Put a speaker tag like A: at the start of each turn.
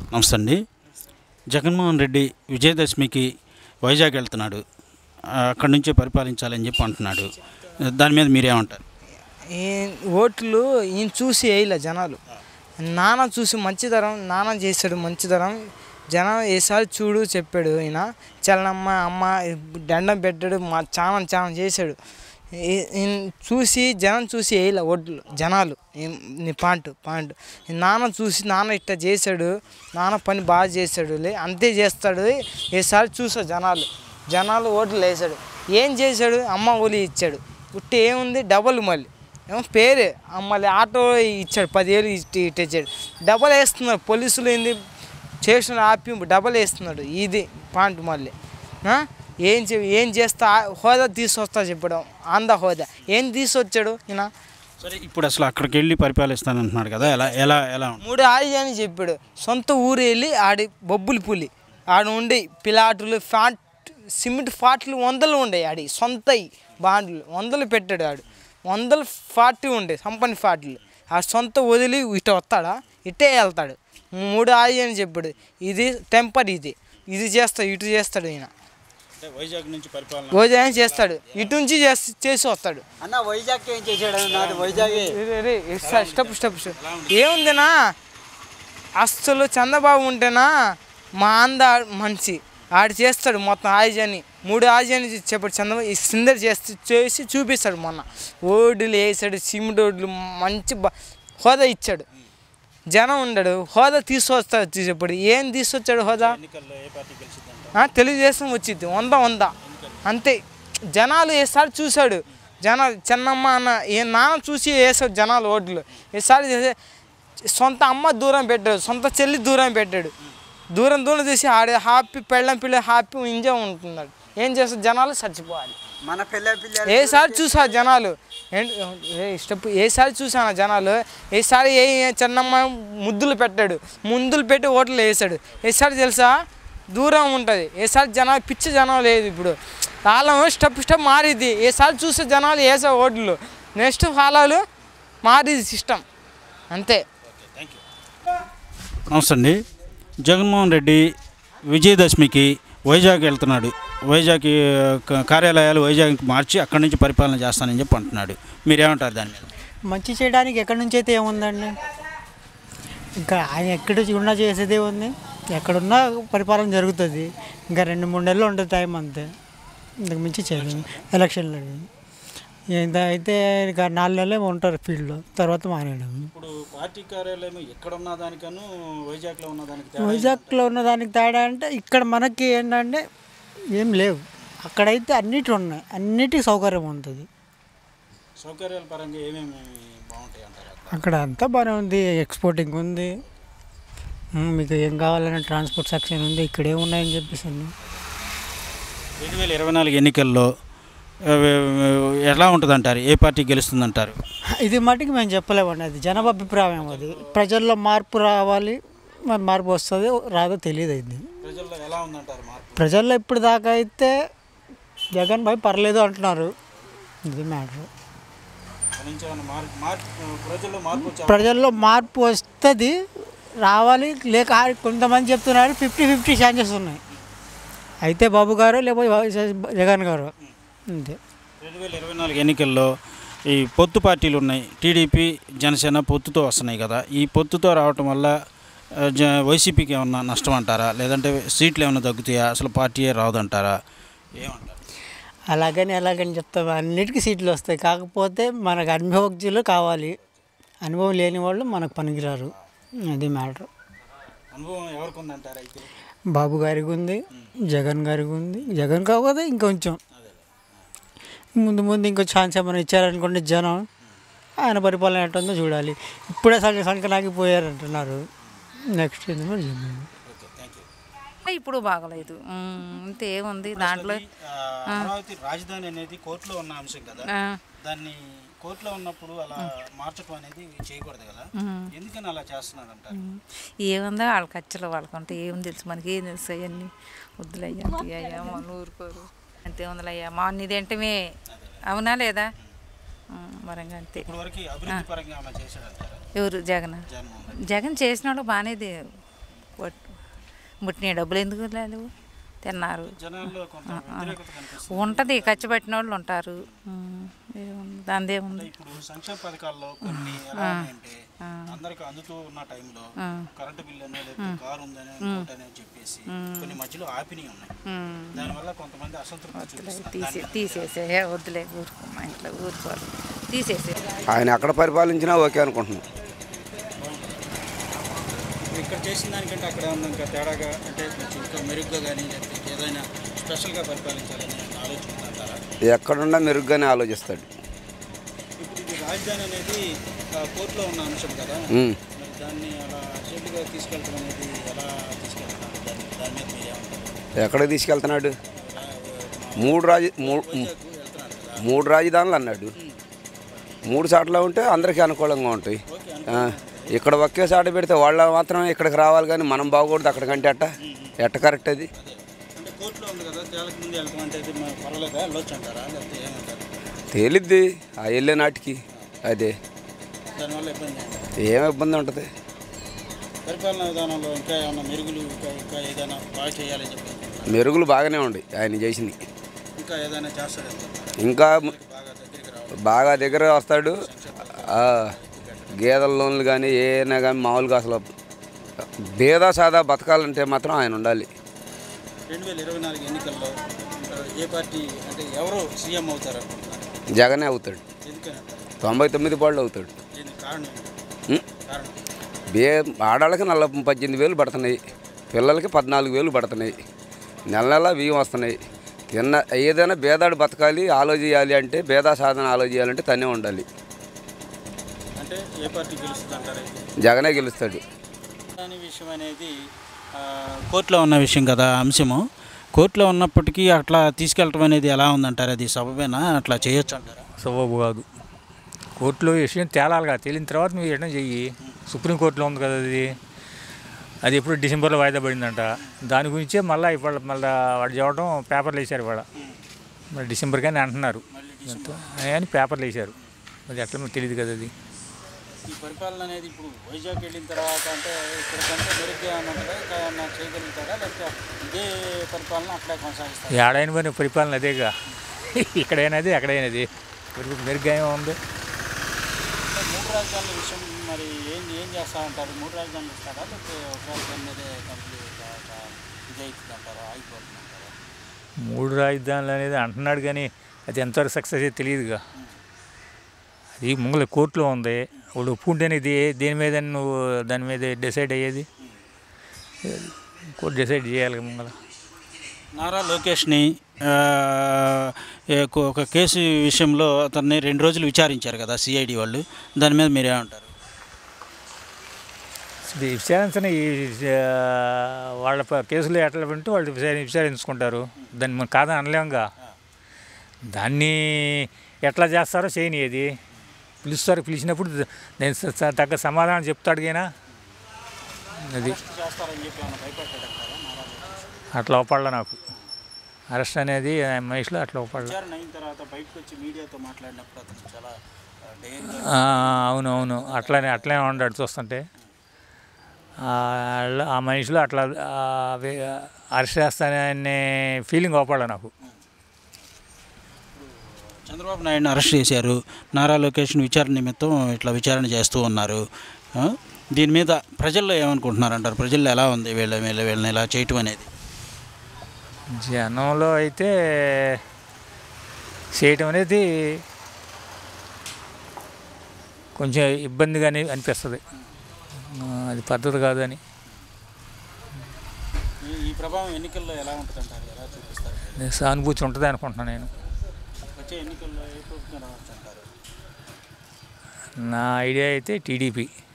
A: నమస్తే అండి జగన్మోహన్ రెడ్డి విజయదశమికి వైజాగ్ వెళ్తున్నాడు ఆ, అక్కడి నుంచే పరిపాలించాలని చెప్పి అంటున్నాడు దాని మీద మీరేమంటారు
B: ఈ ఓట్లు ఈయన చూసి వేయలే జనాలు నాన్న చూసి మంచితరం నాన్న చేశాడు మంచితరం జనం ఏసారి చూడు చెప్పాడు ఈయన చల్లమ్మ అమ్మ దండం పెట్టాడు మా చాలా చాలా చేశాడు ఈ- ఈయన చూసి జనం చూసి వేయలే ఓట్లు జనాలు ఈ- నీ పాయింట్ పాయింట్ ఈ నాన్న చూసి నాన్న ఇట్లా చేశాడు నాన్న పని బాగా చేశాడు లే అంతే చేస్తాడు ఈసారి చూసా జనాలు జనాలు ఓట్లు వేసాడు ఏం చేశాడు అమ్మ ఒలి ఇచ్చాడు ఉట్టి ఏముంది డబల్ మళ్ళీ ఏమో పేరే ఆ మళ్ళీ ఆటో ఇచ్చాడు పదివేలు ఇట్టి ఇటు ఇచ్చాడు డబల్ వేస్తున్నారు పోలీసులు ఏంది స్టేషన్ ఆపి డబల్ వేస్తున్నాడు ఇది పాయింట్ మళ్ళీ ఆ? ఏం చే ఏం చేస్తా హోదా తీసుకొస్తా చెప్పడం ఆంధ్ర హోదా ఏం తీసుకొచ్చాడు ఈయన
A: సరే ఇప్పుడు అసలు అక్కడికి వెళ్ళి పరిపాలిస్తానంటున్నాడు కదా ఎలా ఎలా ఎలా ఉంటుంది
B: మూడు ఆయి అని చెప్పాడు సొంత ఊరు వెళ్ళి ఆడి బొబ్బులు పులి ఆడ ఉండే పిలాటులు ఫ్యాట్ సిమెంట్ ఫాట్లు వందలు ఉండే ఆడి సొంత బాండ్లు వందలు పెట్టాడు ఆడు వందలు ఫార్టీ ఉండే కంపెనీ ఫాట్లు ఆ సొంత వదిలి ఇటు వస్తాడా ఇటే వెళ్తాడు మూడు ఆయి అని చెప్పాడు ఇది టెంపర్ ఇది ఇది చేస్తాడు ఇటు చేస్తాడు ఈయన
A: అంటే వైజాగ్ నుంచి పరిపాలన
B: భోజనం చేస్తాడు ఇటు నుంచి చేసి చేసి వస్తాడు
C: అన్న వైజాగ్ ఏం చేశాడు నాది వైజాగ్
B: స్టెప్ స్టెప్ స్టెప్ ఏముందినా అస్సలు చంద్రబాబు ఉంటేనా మా ఆంధ్ర మనిషి ఆడు చేస్తాడు మొత్తం ఆయుజని మూడు ఆయుజని చెప్పాడు చంద్రబాబు ఈ సిందర్ చేసి చేసి చూపిస్తాడు మొన్న ఓడులు వేసాడు సిమెంట్ ఓడ్లు మంచి బ- హోదా ఇచ్చాడు జనం ఉండడు హోదా తీసుకొస్తాడు చెప్పాడు ఏం తీసుకొచ్చాడు హోదా
A: ఎన్నికల్లో ఏ పార్టీ గెలిచిద్దంట
B: ఆ, తెలుగుదేశం వచ్చింది వంద వంద అంతే జనాలు ఏసారి చూశాడు జనాలు చెన్నమ్మ అన్న ఏ నాన్న చూసి వేసాడు జనాలు ఓట్లు ఈసారి చేసే సొంత అమ్మ దూరం పెట్టాడు సొంత చెల్లి దూరం పెట్టాడు దూరం దూరం చేసి ఆడే హ్యాపీ పెళ్ళం పిల్ల హ్యాపీ ఎంజాయ్ ఉంటున్నాడు ఏం చేస్తారు జనాలు చచ్చిపోవాలి
C: మన పిల్ల పిల్ల
B: ఏసారి చూసా జనాలు ఏంటి ఏ స్టెప్ ఏసారి చూసాను జనాలు ఏసారి ఏ ఏ చిన్నమ్మ ముద్దులు పెట్టాడు ముందులు పెట్టి ఓట్లు వేసాడు ఏసారి తెలుసా దూరం ఉంటుంది ఏసారి జనాలు పిచ్చి జనం లేదు ఇప్పుడు కాలం స్టెప్ స్టెప్ మారిద్ది ఏసారి చూసే జనాలు వేసే ఓట్లు నెక్స్ట్ కాలాలు మారిది సిస్టమ్ అంతే
A: నమస్తే అండి జగన్మోహన్ రెడ్డి విజయదశమికి వైజాగ్ వెళ్తున్నాడు వైజాగ్ క- కార్యాలయాలు వైజాగ్కి మార్చి అక్కడి నుంచి పరిపాలన చేస్తానని చెప్పి అంటున్నాడు మీరేమంటారు దాని మీద
D: మంచి చేయడానికి ఎక్కడి నుంచి అయితే ఏముందండి ఇంకా ఆయన ఎక్కడ ఉన్నా చేసేదే ఉంది ఎక్కడున్నా పరిపాలన జరుగుతుంది ఇంకా రెండు మూడు నెలలు ఉంటుంది టైం అంతే ఇంతకు మించి చేయలేము ఎలక్షన్లు ఇంత అయితే ఇక నాలుగు నెలలే ఉంటారు ఫీల్డ్లో తర్వాత మానేయడం
A: ఇప్పుడు పార్టీ కార్యాలయం ఎక్కడ ఉన్న దానికను వైజాగ్లో ఉన్న దానికి
D: వైజాగ్లో ఉన్న దానికి తేడా అంటే ఇక్కడ మనకి ఏంటంటే ఏం లేవు అక్కడైతే అన్నిటి ఉన్నాయి అన్నిటికీ సౌకర్యం ఉంటుంది
A: సౌకర్యాల పరంగా ఏమేమి బాగుంటాయి అంటారు
D: అక్కడ అంతా బాగానే ఉంది ఎక్స్పోర్టింగ్ ఉంది ఉమ్, మీకు ఏం కావాలన్నా ట్రాన్స్పోర్ట్ సెక్షన్ ఉంది ఇక్కడే ఉన్నాయని చెప్పేసి అన్ని.
A: రెండు వేల ఇరవై నాలుగు ఎన్నికల్లో ఆ, ఎలా ఉంటుంది అంటారు ఏ పార్టీ గెలుస్తుందంటారు
D: ఇది మటుకు మేము చెప్పలేమండి అది జనాభా అభిప్రాయం అది ప్రజల్లో మార్పు రావాలి మరి మార్పు వస్తుంది రాదో తెలియదు ఇది
A: ప్రజల్లో ఎలా ఉందంటారు మార్పు
D: ప్రజల్లో ఇప్పుడు దాకా అయితే జగన్ భాయ్ పర్లేదు అంటున్నారు ఇది మ్యాటర్
A: నుంచి ఏమైనా మార్పు మార్పు ప్రజల్లో మార్పు వచ్చే
D: ప్రజల్లో మార్పు వస్తుంది రావాలి లేక కొంతమంది చెప్తున్నారు ఫిఫ్టీ ఫిఫ్టీ ఛాన్సెస్ ఉన్నాయి అయితే బాబు గారు లేకపోతే జగన్ గారు అంతే
A: రెండు వేల ఇరవై నాలుగు ఎన్నికల్లో ఈ పొత్తు పార్టీలు ఉన్నాయి టీడీపీ జనసేన పొత్తుతో వస్తున్నాయి కదా ఈ పొత్తుతో రావటం వల్ల ఆ, జ వైసీపీకి ఏమన్నా నష్టం అంటారా లేదంటే సీట్లు ఏమైనా తగ్గుతాయా అసలు పార్టీయే రాదంటారా ఏమంటారు
D: అలాగని ఎలాగని చెప్తాం అన్నిటికీ సీట్లు వస్తాయి కాకపోతే మనకు అనుభవజ్ఞులు కావాలి అనుభవం లేని వాళ్ళు మనకు పనికిరారు అది మ్యాటర్
A: అనుభవం ఎవరికి ఉందంటారు అయితే
D: బాబు గారికి ఉంది జగన్ గారికి ఉంది జగన్ కాకపోతే ఇంకొంచెం ముందు ముందు ఇంకో ఛాన్స్ ఏమైనా ఇచ్చారనుకోండి జనం ఆయన పరిపాలన ఎట్టుందో చూడాలి ఇప్పుడే సంక సంకనాగిపోయారు అంటున్నారు నెక్స్ట్ ఏంది మరి చూద్దాం.
A: ఓకే థ్యాంక్ యూ
E: ఇప్పుడు బాగలేదు ఉమ్, అంతే ఏముంది దాంట్లో
A: అమరావతి రాజధాని అనేది కోర్టులో ఉన్న అంశం కదా
E: ఆ,
A: దాన్ని కోర్టులో ఉన్నప్పుడు అలా మార్చడం అనేది చేయకూడదు కదా ఎందుకని అలా చేస్తున్నారు అంటారు
E: ఏముందో వాళ్ళ ఖర్చులు వాళ్ళకంటే ఏం తెలుసు మనకి ఏం తెలుసు అవన్నీ వద్దులయ్యా అయ్యా మన ఊరుకోరు అంతే ఉందిలయ్యా మా ఇదేంటమే అవునా లేదా ఉమ్, మరంగా అంతే
A: ఇప్పుడు వరకు అభివృద్ధి పరంగా ఏమైనా చేశాడంటారా
E: ఎవరు జగన్
A: జగన్మోహన్ రెడ్డి
E: జగన్ చేసిన వాళ్ళు బాగానే దే- పట్టు ముట్టిన డబ్బులు ఎందుకు లేవు తిన్నారు
A: జనాల్లో కొంత వ్యతిరేకత కనిపిస్తుంది
E: ఉంటుంది ఖర్చు పెట్టిన వాళ్ళు ఉంటారు దాందే ఉంది
A: ఇప్పుడు సంక్షేమ పథకాల్లో కొన్ని ఎలా ఉన్నాయంటే అందరికి అందుతూ ఉన్న టైంలో కరెంటు బిల్లు అనే లేకపోతే కారు ఉందని ఇంకోటి అని చెప్పేసి కొన్ని మధ్యలో ఆపిని ఉన్నాయి దానివల్ల కొంతమంది అసంతృప్తి చూపిస్తున్నారు
E: తీసే తీసేసే ఏ వద్దులే ఊరుకో మా ఇంట్లో ఊరుకోవాలి తీసేసే
F: ఆయన ఎక్కడ పరిపాలించినా ఓకే అనుకుంటున్నాం
A: ఇక్కడ చేసిన దానికంటే అక్కడ ఉన్న ఇంకా తేడాగా అంటే కొంచెం ఇంకా మెరుగ్గా కానీ లేకపోతే ఏదైనా స్పెషల్గా పరిపాలించాలని ఆలోచించారా
F: ఎక్కడున్నా మెరుగ్గానే ఆలోచిస్తాడు
A: ఇప్పుడు ఇది రాజధాని అనేది ఆ, కోర్టులో ఉన్న అంశం కదా
F: ఉమ్.
A: మరి దాన్ని అలా అర్జెంటుగా తీసుకెళ్ళడం అనేది ఎలా తీసుకెళ్తున్నారు దాని దాని మీద మీరు ఏమంటారు
F: ఎక్కడికి తీసుకెళ్తున్నాడు మూడు రాజ మూడు
A: వెళ్తున్నారు కదా
F: మూడు రాజధానులు అన్నాడు మూడు చాట్ల ఉంటే అందరికీ అనుకూలంగా ఉంటాయి ఆ, ఇక్కడ ఒకే చాట పెడితే వాళ్ళ మాత్రం ఇక్కడికి రావాలి కానీ మనం బాగూడదు అక్కడికంటే అట్ట ఎట్ట కరెక్ట్ అది
A: అంటే కోర్టులో ఉంది కదా తేలకు ముందు వెళ్ళడం అంటే ఇది మన పర్వాలేదా వెళ్ళొచ్చు అంటారా లేకపోతే ఏమంటారు
F: తేలిద్ది ఆ వెళ్ళే నాటికి అదే
A: దానివల్ల ఇబ్బంది ఏమి?
F: ఏం ఇబ్బంది ఉంటుంది
A: పరిపాలనా విధానంలో ఇంకా ఏమైనా మెరుగులు ఇంకా ఇంకా ఏదైనా బాగా చేయాలని చెప్పి అనుకుంటున్నారా?
F: మెరుగులు బాగానే ఉండి ఆయన చేసింది
A: ఇంకా ఏదైనా చేస్తాడని
F: ఇంకా
A: బాగా దగ్గరికి రావాలి
F: బాగా దగ్గర వస్తాడు ఆ, గేదెల లోన్లు కానీ ఏమైనా కానీ మామూలుగా అసలు భేద సాదా బతకాలంటే మాత్రం ఆయన ఉండాలి
A: రెండు వేల ఇరవై నాలుగు ఎన్నికల్లో ఆ, ఏ పార్టీ అంటే ఎవరు సీఎం అవుతారు అనుకుంటున్నారు
F: జగనే అవుతాడు
A: ఎందుకని అంటారు?
F: తొంభై తొమ్మిది పాళ్ళు అవుతాడు
A: దీనికి కారణం ఏంటి?
F: ఉం?
A: కారణం
F: బే ఆడాళ్ళకి నలభై పద్దెనిమిది వేలు పడుతున్నాయి పిల్లలకి పద్నాలుగు వేలు పడుతున్నాయి నెల నెల బియ్యం వస్తున్నాయి తిన్న ఏదైనా భేదాడు బతకాలి ఆలోచించాలి అంటే భేదా సాధన ఆలోచించాలంటే తనే ఉండాలి
A: అంటే ఏ పార్టీ గెలుస్తుంది అంటారు
F: జగనే గెలుస్తాడు
A: దాని విషయం అనేది ఆ, కోర్టులో ఉన్న విషయం కదా అంశము కోర్టులో ఉన్నప్పటికీ అట్లా తీసుకెళ్ళటం అనేది ఎలా ఉందంటారు అది సబబేనా అట్లా చేయొచ్చు అంటారా
G: సబబు కాదు కోర్టులో ఈ విషయం తేలాలిగా తేలిన తర్వాత నువ్వు ఎట్లా చెయ్యి సుప్రీంకోర్టులో ఉంది కదా అది అది ఎప్పుడు డిసెంబర్లో వాయిదా పడిందంట దాని గురించే మళ్ళీ ఇవాళ మళ్ళీ వాడు చెప్పడం పేపర్లు వేశారు ఇవాళ మరి డిసెంబర్ కానీ అంటున్నారు అని పేపర్లు వేశారు మరి ఎట్లా మరి తెలియదు కదా అది
A: ఈ పరిపాలన అనేది ఇప్పుడు వైజాగ్ వెళ్ళిన తర్వాత అంటే ఇక్కడ కంటే మెరుగ్గా ఉంటుందా ఇంకా ఏమన్నా చేయగలుగుతారా లేకపోతే ఇదే పరిపాలన అట్లా కొనసాగిస్తారు
G: ఏడైన పని పరిపాలన అదేగా ఇక్కడైనది అక్కడైనది మెరుగు మెరుగ్గా ఏమో ఉంది
A: మూడు రాజధానుల విషయం మరి ఏం ఏం చేస్తా అంటారు మూడు రాజధానులు ఇస్తారా లేకపోతే ఒక రాజధాని మీదే కంప్లీట్ ఇది అవుతుంది అంటారా ఆగిపోతుంది అంటారా
G: మూడు రాజధానులు అనేది అంటున్నాడు కానీ అది ఎంతవరకు సక్సెస్ అయ్యేది తెలియదుగా అది ముంగల కోర్టులో ఉంది ఇప్పుడు ఒప్పుకుంటేనే ఇది దేని మీద నువ్వు దాని మీద డిసైడ్ అయ్యేది కోర్టు డిసైడ్ చేయాలి ముంగల
A: నారా లోకేష్ని ఆ, ఏ- ఒక కేసు విషయంలో అతన్ని రెండు రోజులు విచారించారు కదా సిఐడి వాళ్ళు దాని మీద మీరేమంటారు
G: విచారించని ఈ ఆ, వాళ్ళ ప- కేసులు ఎట్లా వింటూ వాళ్ళు విచారి విచారించుకుంటారు దాన్ని మనం కాదని అనలేముగా దాన్ని ఎట్లా చేస్తారో చేయనిది పిలుస్తారు పిలిచినప్పుడు నేను స- స- తగ్గ సమాధానం చెప్తాడు గైనా అది
A: చేస్తారని చెప్పి ఏమైనా భయపడ్డాడంటారా నారా లోకేష్?
G: అట్లా ఒప్పడల నాకు అరెస్ట్ అనేది ఆ మనిషిలో అట్లా ఒప్పడల
A: విచారణ అయిన తర్వాత బయటకు వచ్చి మీడియాతో మాట్లాడినప్పుడు అతను చాలా డేర్గా
G: అవును అవును అట్లానే అట్లనే ఉన్నాడు చూస్తుంటే ఆ ఆళ్ళ- ఆ మనిషిలో అట్లా ఆ వే- అరెస్ట్ చేస్తాననే ఫీలింగ్ ఒప్పడల నాకు
A: చంద్రబాబు నాయుడుని అరెస్ట్ చేశారు నారా లోకేష్ని విచారణ నిమిత్తం ఇట్లా విచారణ చేస్తూ ఉన్నారు ఆ? దీని మీద ప్రజల్లో ఏమనుకుంటున్నారు అంటారు ప్రజల్లో ఎలా ఉంది వీళ్ళ వీళ్ళ వీళ్ళని ఇలా చేయటం అనేది
G: జనంలో అయితే చేయటం అనేది కొంచెం ఇబ్బందిగానే అనిపిస్తుంది ఆ, అది పద్ధతి కాదని
A: ఈ- ఈ ప్రభావం ఎన్నికల్లో ఎలా ఉంటుంది అంటారు ఎలా చూపిస్తారు
G: సానుభూతి ఉంటుంది అనుకుంటున్నాను నేను
A: వచ్చే ఎన్నికల్లో ఏ ప్రభుత్వం రావచ్చు అంటారు
G: నా ఐడియా అయితే టీడీపీ